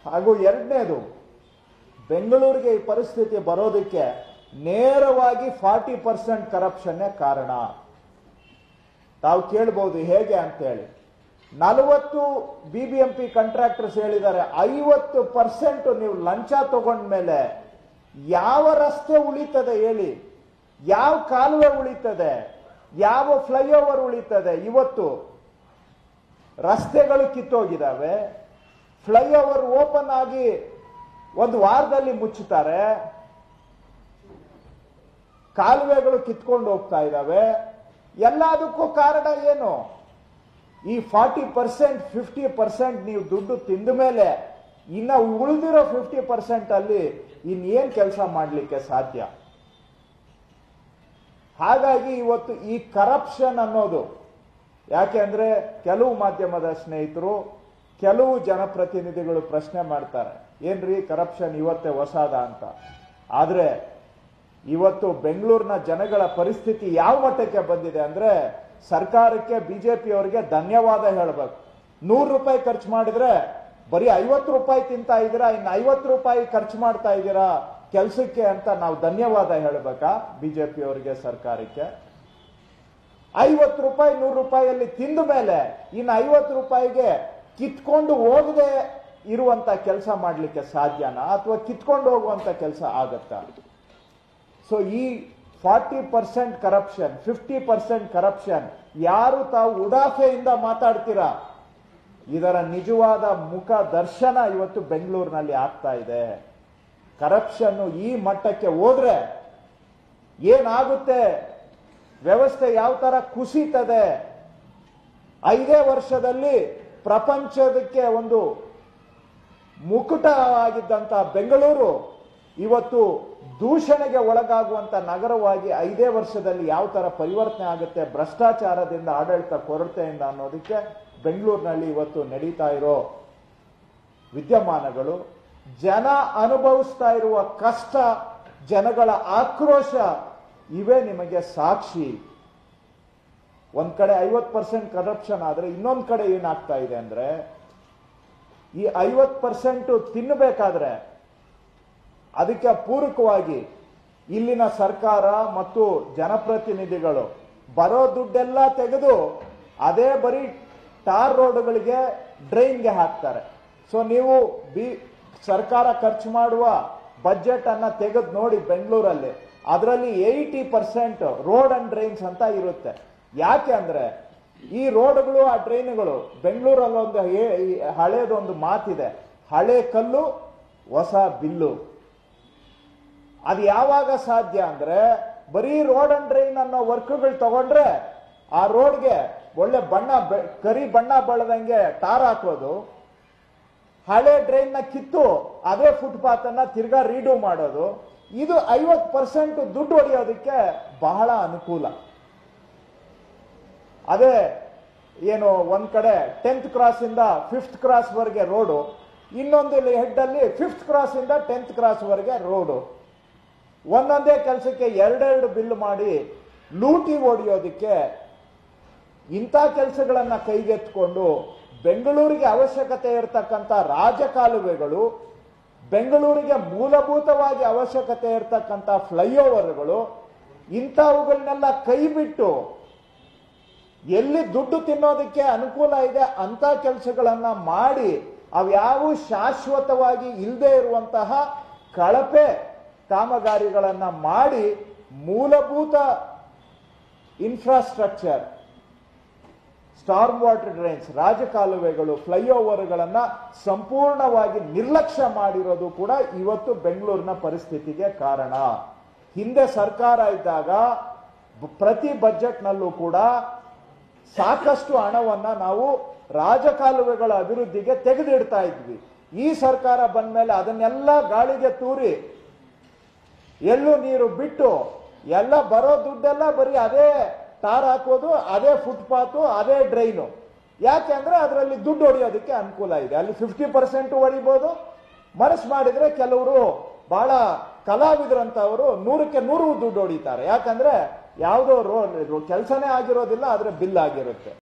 ಹಾಗೂ ಎರಡನೇದು ಬೆಂಗಳೂರಿಗೆ ಈ ಪರಿಸ್ಥಿತಿ ಬರೋದಕ್ಕೆ ನೇರವಾಗಿ ಫಾರ್ಟಿ ಪರ್ಸೆಂಟ್ ಕರಪ್ಷನ್ನೇ ಕಾರಣ ತಾವು ಕೇಳ್ಬೋದು ಹೇಗೆ ಅಂತೇಳಿ ನಲವತ್ತು B B M P contractors ಹೇಳಿದ್ದಾರೆ ಐವತ್ತು ಪರ್ಸೆಂಟ್ ನೀವು ಲಂಚ ತಗೊಂಡ್ಮೇಲೆ ಯಾವ ರಸ್ತೆ ಉಳಿತದೆ ಹೇಳಿ ಯಾವ ಕಾಲುವೆ ಉಳಿತದೆ ಯಾವ ಫ್ಲೈಓವರ್ ಉಳಿತದೆ ಇವತ್ತು ರಸ್ತೆಗಳು ಕಿತ್ತೋಗಿದ್ದಾವೆ ಫ್ಲೈಓವರ್ ಓಪನ್ ಆಗಿ ಒಂದು ವಾರದಲ್ಲಿ ಮುಚ್ಚುತ್ತಾರೆ ಕಾಲುವೆಗಳು ಕಿತ್ಕೊಂಡು ಹೋಗ್ತಾ ಇದ್ದಾವೆ ಎಲ್ಲದಕ್ಕೂ ಕಾರಣ ಏನು ಈ ಫಾರ್ಟಿ ಪರ್ಸೆಂಟ್ ಫಿಫ್ಟಿ ಪರ್ಸೆಂಟ್ ನೀವು ದುಡ್ಡು ತಿಂದ ಮೇಲೆ ಇನ್ನ ಉಳಿದಿರೋ ಫಿಫ್ಟಿ ಪರ್ಸೆಂಟ್ ಅಲ್ಲಿ ಇನ್ನೇನ್ ಕೆಲಸ ಮಾಡಲಿಕ್ಕೆ ಸಾಧ್ಯ ಹಾಗಾಗಿ ಇವತ್ತು ಈ ಕರಪ್ಷನ್ ಅನ್ನೋದು ಯಾಕೆಂದ್ರೆ ಕೆಲವು ಮಾಧ್ಯಮದ ಸ್ನೇಹಿತರು ಕೆಲವು ಜನಪ್ರತಿನಿಧಿಗಳು ಪ್ರಶ್ನೆ ಮಾಡ್ತಾರೆ ಏನ್ರಿ ಕರಪ್ಷನ್ ಇವತ್ತೇ ಹೊಸಾದ ಅಂತ ಆದ್ರೆ ಇವತ್ತು ಬೆಂಗಳೂರಿನ ಜನಗಳ ಪರಿಸ್ಥಿತಿ ಯಾವ ಮಟ್ಟಕ್ಕೆ ಬಂದಿದೆ ಅಂದ್ರೆ ಸರ್ಕಾರಕ್ಕೆ ಬಿಜೆಪಿ ಅವರಿಗೆ ಧನ್ಯವಾದ ಹೇಳಬೇಕು ನೂರು ರೂಪಾಯಿ ಖರ್ಚು ಮಾಡಿದ್ರೆ ಬರೀ ಐವತ್ತು ರೂಪಾಯಿ ತಿಂತಾ ಇದ್ದೀರಾ ಇನ್ನು ಐವತ್ತು ರೂಪಾಯಿ ಖರ್ಚು ಮಾಡ್ತಾ ಇದ್ದೀರಾ ಕೆಲಸಕ್ಕೆ ಅಂತ ನಾವು ಧನ್ಯವಾದ ಹೇಳಬೇಕಾ ಬಿಜೆಪಿ ಅವರಿಗೆ ಸರ್ಕಾರಕ್ಕೆ ಐವತ್ತು ರೂಪಾಯಿ ನೂರು ರೂಪಾಯಿಯಲ್ಲಿ ತಿಂದ ಮೇಲೆ ಇನ್ನು ಐವತ್ತು ರೂಪಾಯಿಗೆ ಕಿತ್ಕೊಂಡು ಹೋಗದೆ ಇರುವಂತ ಕೆಲಸ ಮಾಡಲಿಕ್ಕೆ ಸಾಧ್ಯನಾ ಅಥವಾ ಕಿತ್ಕೊಂಡು ಹೋಗುವಂತ ಕೆಲಸ ಆಗತ್ತಾ ಸೊ ಈ forty percent corruption fifty percent corruption ಯಾರು ತಾವು ಉಡಾಫೆಯಿಂದ ಮಾತಾಡ್ತೀರಾ ಇದರ ನಿಜವಾದ ಮುಖ ದರ್ಶನ ಇವತ್ತು ಬೆಂಗಳೂರಿನಲ್ಲಿ ಆಗ್ತಾ ಇದೆ ಕರಪ್ಷನ್ ಈ ಮಟ್ಟಕ್ಕೆ ಹೋದ್ರೆ ಏನಾಗುತ್ತೆ ವ್ಯವಸ್ಥೆ ಯಾವ ತರ ಕುಸಿತದೆ ಐದೇ ವರ್ಷದಲ್ಲಿ ಪ್ರಪಂಚದಕ್ಕೆ ಒಂದು ಮುಕುಟವಾಗಿದ್ದಂತ ಬೆಂಗಳೂರು ಇವತ್ತು ದೂಷಣೆಗೆ ಒಳಗಾಗುವಂತ ನಗರವಾಗಿ ಐದೇ ವರ್ಷದಲ್ಲಿ ಯಾವ ತರ ಪರಿವರ್ತನೆ ಆಗುತ್ತೆ ಭ್ರಷ್ಟಾಚಾರದಿಂದ ಆಡಳಿತ ಕೊರತೆಯಿಂದ ಅನ್ನೋದಕ್ಕೆ ಬೆಂಗಳೂರಿನಲ್ಲಿ ಇವತ್ತು ನಡೀತಾ ಇರೋ ವಿದ್ಯಮಾನಗಳು ಜನ ಅನುಭವಿಸ್ತಾ ಇರುವ ಕಷ್ಟ ಜನಗಳ ಆಕ್ರೋಶ ಇವೇ ನಿಮಗೆ ಸಾಕ್ಷಿ ಒಂದ್ ಕಡೆ ಐವತ್ ಪರ್ಸೆಂಟ್ ಕರಪ್ಷನ್ ಆದ್ರೆ ಇನ್ನೊಂದ್ ಕಡೆ ಏನಾಗ್ತಾ ಇದೆ ಅಂದ್ರೆ ಈ ಐವತ್ ಪರ್ಸೆಂಟ್ ತಿನ್ನಬೇಕಾದ್ರೆ ಅದಕ್ಕೆ ಪೂರಕವಾಗಿ ಇಲ್ಲಿನ ಸರ್ಕಾರ ಮತ್ತು ಜನಪ್ರತಿನಿಧಿಗಳು ಬರೋ ದುಡ್ಡೆಲ್ಲ ತೆಗೆದು ಅದೇ ಬರೀ ಟಾರ್ ರೋಡ್ಗಳಿಗೆ ಡ್ರೈನ್ಗೆ ಹಾಕ್ತಾರೆ ಸೊ ನೀವು ಬಿ ಸರ್ಕಾರ ಖರ್ಚು ಮಾಡುವ ಬಜೆಟ್ ಅನ್ನ ತೆಗೆದು ನೋಡಿ ಬೆಂಗಳೂರಲ್ಲಿ ಅದರಲ್ಲಿ eighty percent road and drains ಅಂತ ಇರುತ್ತೆ ಯಾಕೆ ಅಂದ್ರೆ ಈ ರೋಡ್ಗಳು ಆ ಡ್ರೈನ್ಗಳು ಬೆಂಗಳೂರಲ್ಲಿ ಒಂದು ಹೇ- ಈ ಹಳೇದೊಂದು ಮಾತಿದೆ ಹಳೆ ಕಲ್ಲು ಹೊಸ ಬಿಲ್ಲು ಅದು ಯಾವಾಗ ಸಾಧ್ಯ ಅಂದ್ರೆ ಬರೀ ರೋಡ್ ಅಂಡ್ ಡ್ರೈನ್ ಅನ್ನೋ ವರ್ಕ್ಗಳು ತಗೊಂಡ್ರೆ ಆ ರೋಡ್ಗೆ ಒಳ್ಳೆ ಬಣ್ಣ ಬೆ- ಕರಿ ಬಣ್ಣ ಬಳದಂಗೆ ಟಾರ್ ಹಾಕೋದು ಹಳೆ ಡ್ರೈನ್ ನ ಕಿತ್ತು ಅದೇ ಫುಟ್ಪಾತ್ ಅನ್ನ ತಿರ್ಗಾ ರೀಡು ಮಾಡೋದು ಇದು ಐವತ್ ಪರ್ಸೆಂಟ್ ದುಡ್ಡು ಹೊಡೆಯೋದಕ್ಕೆ ಬಹಳ ಅನುಕೂಲ ಅದೇ ಏನು ಒಂದ್ ಕಡೆ ಟೆಂತ್ ಕ್ರಾಸ್ ಇಂದ ಫಿಫ್ತ್ ಕ್ರಾಸ್ ವರೆಗೆ ರೋಡು ಇನ್ನೊಂದು ಹೆಡ್ ಅಲ್ಲಿ ಫಿಫ್ತ್ ಕ್ರಾಸ್ ಇಂದ ಟೆಂತ್ ಕ್ರಾಸ್ ವರೆಗೆ ರೋಡು ಒಂದೊಂದೇ ಕೆಲಸಕ್ಕೆ ಎರಡೆರಡು ಬಿಲ್ ಮಾಡಿ ಲೂಟಿ ಹೊಡೆಯೋದಕ್ಕೆ ಇಂಥ ಕೆಲಸಗಳನ್ನ ಕೈಗೆತ್ಕೊಂಡು ಬೆಂಗಳೂರಿಗೆ ಅವಶ್ಯಕತೆ ಇರತಕ್ಕಂಥ ರಾಜಕಾಲುವೆಗಳು ಬೆಂಗಳೂರಿಗೆ ಮೂಲಭೂತವಾಗಿ ಅವಶ್ಯಕತೆ ಇರತಕ್ಕಂಥ ಫ್ಲೈಓವರ್ಗಳು ಇಂಥವುಗಳನ್ನೆಲ್ಲ ಕೈ ಬಿಟ್ಟು ಎಲ್ಲಿ ದುಡ್ಡು ತಿನ್ನೋದಕ್ಕೆ ಅನುಕೂಲ ಇದೆ ಅಂತ ಕೆಲಸಗಳನ್ನ ಮಾಡಿ ಅವ್ಯಾವು ಶಾಶ್ವತವಾಗಿ ಇಲ್ಲದೆ ಇರುವಂತಹ ಕಳಪೆ ಕಾಮಗಾರಿಗಳನ್ನ ಮಾಡಿ ಮೂಲಭೂತ ಇನ್ಫ್ರಾಸ್ಟ್ರಕ್ಚರ್ ಸ್ಟಾರ್ಮ್ ವಾಟರ್ ಡ್ರೈನ್ಸ್ ರಾಜಕಾಲುವೆಗಳು ಫ್ಲೈಓವರ್ಗಳನ್ನ ಸಂಪೂರ್ಣವಾಗಿ ನಿರ್ಲಕ್ಷ್ಯ ಮಾಡಿರೋದು ಕೂಡ ಇವತ್ತು ಬೆಂಗಳೂರಿನ ಪರಿಸ್ಥಿತಿಗೆ ಕಾರಣ ಹಿಂದೆ ಸರ್ಕಾರ ಇದ್ದಾಗ ಬ- ಪ್ರತಿ ಬಜೆಟ್ನಲ್ಲೂ ಕೂಡ ಸಾಕಷ್ಟು ಹಣವನ್ನ ನಾವು ರಾಜಕಾಲುವೆಗಳ ಅಭಿವೃದ್ಧಿಗೆ ತೆಗೆದಿಡ್ತಾ ಇದ್ವಿ ಈ ಸರ್ಕಾರ ಬಂದ ಮೇಲೆ ಅದನ್ನೆಲ್ಲ ಗಾಳಿಗೆ ತೂರಿ ಎಳ್ಳು ನೀರು ಬಿಟ್ಟು ಎಲ್ಲ ಬರೋ ದುಡ್ಡೆಲ್ಲ ಬರೀ ಅದೇ ಟಾರ್ ಹಾಕೋದು ಅದೇ ಫುಟ್ಪಾತು ಅದೇ ಡ್ರೈನು ಯಾಕೆಂದ್ರೆ ಅದರಲ್ಲಿ ದುಡ್ಡು ಹೊಡೆಯೋದಕ್ಕೆ ಅನುಕೂಲ ಇದೆ ಅಲ್ಲಿ ಫಿಫ್ಟಿ ಪರ್ಸೆಂಟ್ ಹೊಡಿಬೋದು ಮನಸ್ಸು ಮಾಡಿದ್ರೆ ಕೆಲವರು ಬಹಳ ಕಲಾವಿದರಂತವರು ನೂರಕ್ಕೆ ನೂರು ದುಡ್ಡು ಹೊಡಿತಾರೆ ಯಾಕಂದ್ರೆ ಯಾವುದೋ ರೋ ಕೆಲಸನೇ ಆಗಿರೋದಿಲ್ಲ ಆದ್ರೆ ಬಿಲ್ ಆಗಿರುತ್ತೆ